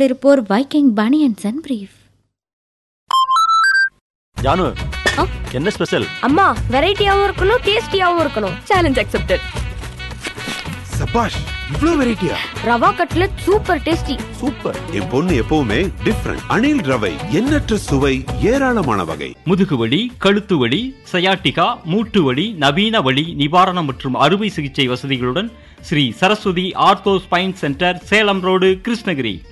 கொண்டிருப்போர் Viking banians and brief Jaanu ஆ? என்ன special அம்மா வெரைட்டியாவும் இருக்கணும் டேஸ்டியாவும் இருக்கணும் சேலஞ்ச் அக்செப்டட் சபாஷ் இவ்ளோ வெரைட்டியா rava cutlet super tasty super என் பொண்ணு எப்பவுமே டிஃப்ரெண்ட் அணில் ரவை எண்ணற்ற சுவை ஏராளமான வகை முதுகுவலி கழுத்து வலி சயாட்டிகா மூட்டு வலி நவீன வலி நிவாரணம் மற்றும் அறுவை சிகிச்சை வசதிகளுடன் Sri Saraswathi ortho spine centre Salem road Krishnagiri